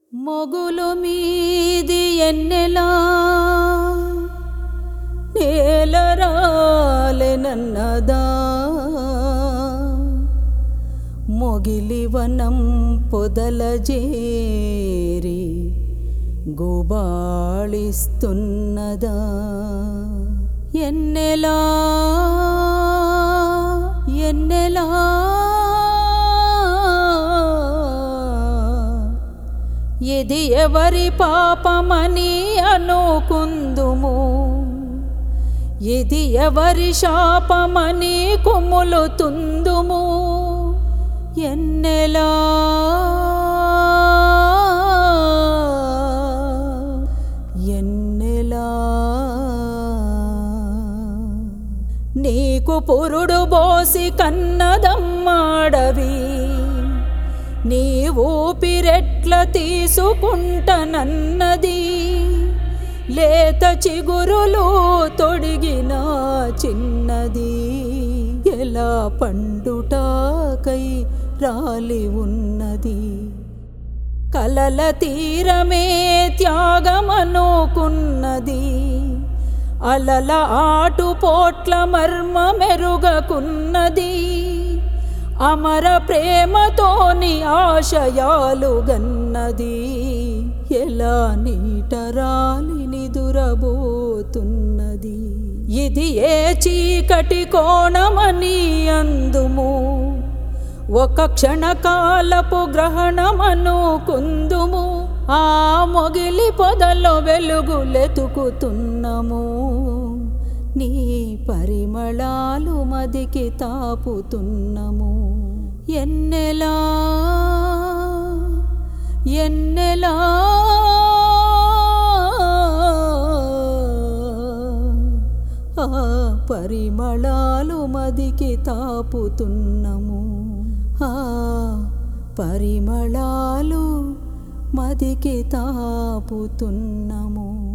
మొగులు మీది ఎన్నెలా నేలరాలెనన్నదా మొగిలివనం పొదల జేరి గుబాళిస్తున్నదా ఎన్నెలా ఎన్నెలా ఇది ఎవరి పాపమని అనుకుందుము ఇది ఎవరి శాపమని కుమ్ములుతుందుము ఎన్నెలా ఎన్నెలా నీకు పురుడు బోసి కన్నదమ్మాడవి నీ ఊపిరెట్ల తీసుకుంటనన్నది లేత చిగురులు తొడిగిన చిన్నది ఎలా పండుటాకై రాలి ఉన్నది కలల తీరమే త్యాగమనుకున్నది అలల ఆటుపోట్ల మర్మ మెరుగకున్నది అమర ప్రేమతోని ఆశయాలు గన్నది ఎలా నీటరాలి నిదురబోతున్నది ఇది ఏ చీకటి కోణమని అందుము ఒక క్షణకాలపు గ్రహణమనుకుందుము ఆ మొగిలి పొదలో వెలుగులెతుకుతున్నము నీ పరిమళాలు మదికి తాపుతున్నము ఎన్నెలా ఎన్నెలా ఆ పరిమళాలు మదికి తాపుతున్నము ఆ పరిమళాలు మదికి తాపుతున్నము